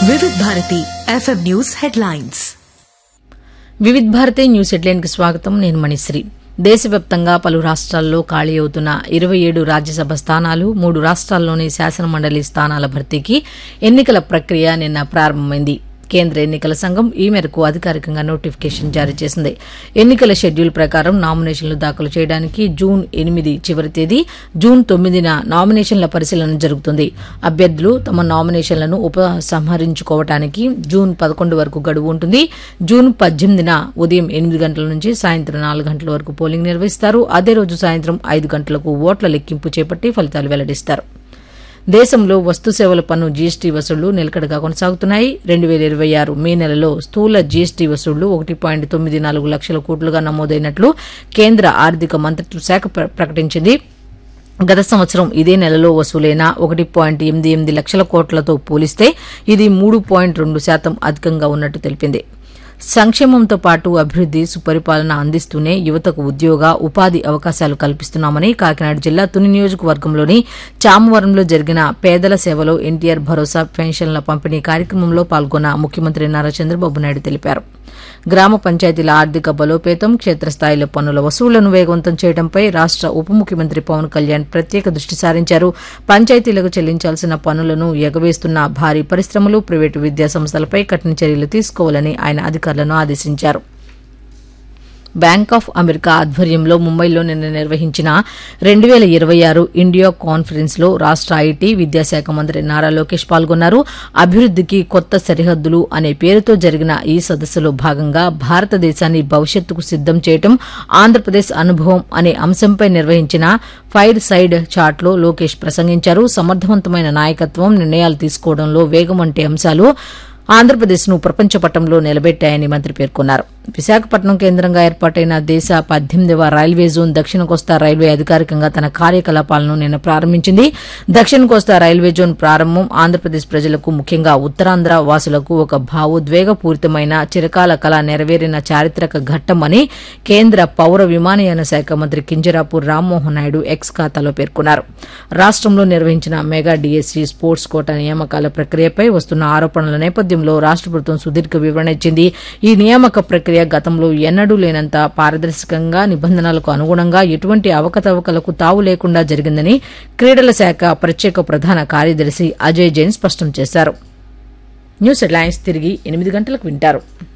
వివిధ Bharati FM news headlines Vividh Bharati news హెడ్లైన్కి స్వాగతం నేను మణిశ్రీ దేశవ్యాప్తంగా పలు రాష్ట్రాల్లో ఖాళీ అవుతున్న ఇరవై ఏడు రాజ్యసభ స్థానాలు మూడు రాష్ట్రాల్లోని శాసనమండలి స్థానాల భర్తీకి ఎన్నికల ప్రక్రియ నిన్న ప్రారంభమైంది కేంద్ర ఎన్నికల సంఘం ఈ మేరకు అధికారికంగా నోటిఫికేషన్ జారీ చేసింది ఎన్నికల షెడ్యూల్ ప్రకారం నామినేషన్లు దాఖలు చేయడానికి జూన్ ఎనిమిది చివరి తేదీ జూన్ తొమ్మిదిన నామినేషన్ల పరిశీలన జరుగుతుంది అభ్యర్థులు తమ నామినేషన్లను ఉపసంహరించుకోవటానికి జూన్ పదకొండు వరకు గడువు ఉంటుంది జూన్ పద్దెనిమిదిన ఉదయం ఎనిమిది గంటల నుంచి సాయంత్రం నాలుగు గంటల వరకు పోలింగ్ నిర్వహిస్తారు అదే రోజు సాయంత్రం ఐదు గంటలకు ఓట్ల లెక్కింపు చేపట్టి ఫలితాలు వెల్లడిస్తారు దేశంలో వస్తు సేవల పన్ను జీఎస్టీ వసూళ్లు నిలకడగా కొనసాగుతున్నాయి రెండు వేల ఇరవై ఆరు మే నెలలో స్థూల జీఎస్టీ వసూళ్లు ఒకటి పాయింట్ తొమ్మిది నాలుగు లక్షల కోట్లుగా నమోదైనట్లు కేంద్ర ఆర్థిక మంత్రిత్వ శాఖ ప్ర- ప్రకటించింది గత సంవత్సరం ఇదే నెలలో వసూలైన ఒకటి పాయింట్ ఎనిమిది ఎనిమిది లక్షల కోట్లతో పోలిస్తే ఇది మూడు పాయింట్ రెండు శాతం అధికంగా ఉన్నట్టు తెలిపింది సంక్షేమంతో పాటు అభివృద్ది సుపరిపాలన అందిస్తూనే యువతకు ఉద్యోగ ఉపాధి అవకాశాలు కల్పిస్తున్నామని కాకినాడ జిల్లా తుని నియోజకవర్గంలోని చామవరంలో జరిగిన పేదల సేవలో ఎన్టీఆర్ భరోసా పెన్షన్ల పంపిణీ కార్యక్రమంలో పాల్గొన్న ముఖ్యమంత్రి నారా చంద్రబాబు నాయుడు తెలిపారు గ్రామ పంచాయతీల ఆర్థిక బలోపేతం క్షేత్రస్థాయిలో పన్నుల వసూళ్లను వేగవంతం చేయడంపై రాష్ట ఉప ముఖ్యమంత్రి పవన్ కళ్యాణ్ ప్రత్యేక దృష్టి సారించారు పంచాయతీలకు చెల్లించాల్సిన పన్నులను ఎగవేస్తున్న భారీ పరిశ్రమలు ప్రైవేటు విద్యా సంస్థలపై కఠిన చర్యలు తీసుకోవాలని ఆయన అధికారులను ఆదేశించారు బ్యాంక్ ఆఫ్ అమెరికా ఆధ్వర్యంలో ముంబైలో నిన్న నిర్వహించిన రెండు వేల ఇరవై ఆరు ఇండియా కాన్ఫరెన్స్ లో రాష్ట ఐటీ విద్యాశాఖ మంత్రి నారా లోకేష్ పాల్గొన్నారు అభివృద్దికి కొత్త సరిహద్దులు అనే పేరుతో జరిగిన ఈ సదస్సులో భాగంగా భారతదేశాన్ని భవిష్యత్తుకు సిద్దం చేయటం ఆంధ్రప్రదేశ్ అనుభవం అనే అంశంపై నిర్వహించిన ఫైర్ సైడ్ చాట్లో లోకేష్ ప్రసంగించారు సమర్థవంతమైన నాయకత్వం నిర్ణయాలు తీసుకోవడంలో వేగం వంటి అంశాలు ఆంధ్రప్రదేశ్ను ప్రపంచ పటంలో నిలబెట్టాయని మంత్రి పేర్కొన్నారు విశాఖపట్నం కేంద్రంగా ఏర్పాటైన దేశ పద్దెనిమిదవ రైల్వే జోన్ దక్షిణ కోస్తా రైల్వే అధికారికంగా తన కార్యకలాపాలను నిన్న ప్రారంభించింది దక్షిణ కోస్తా రైల్వే జోన్ ప్రారంభం ఆంధ్రప్రదేశ్ ప్రజలకు ముఖ్యంగా ఉత్తరాంధ్ర వాసులకు ఒక భావోద్వేగపూరితమైన చిరకాల కళ నెరవేరిన చారిత్రక ఘట్టమని కేంద్ర పౌర విమానయాన శాఖ మంత్రి కింజరాపు రామ్మోహన్ నాయుడు ఎక్స్ ఖాతాలో పేర్కొన్నారు రాష్ట్రంలో నిర్వహించిన మెగా డీఎస్సీ స్పోర్ట్స్ కోటా నియామకాల ప్రక్రియపై వస్తున్న ఆరోపణల నేపథ్యంలో రాష్ట్ర ప్రభుత్వం సుదీర్ఘ వివరణ ఇచ్చింది ఈ నియామక ప్రక్రియ గతంలో ఎన్నడూ లేనంత పారదర్శకంగా నిబంధనలకు అనుగుణంగా ఎటువంటి అవకతవకలకు తావు లేకుండా జరిగిందని క్రీడల శాఖ ప్రత్యేక ప్రధాన కార్యదర్శి అజయ్ జైన్ స్పష్టం చేశారు న్యూస్ హెడ్లైన్స్ తిరిగి ఎనిమిది గంటలకు వింటారు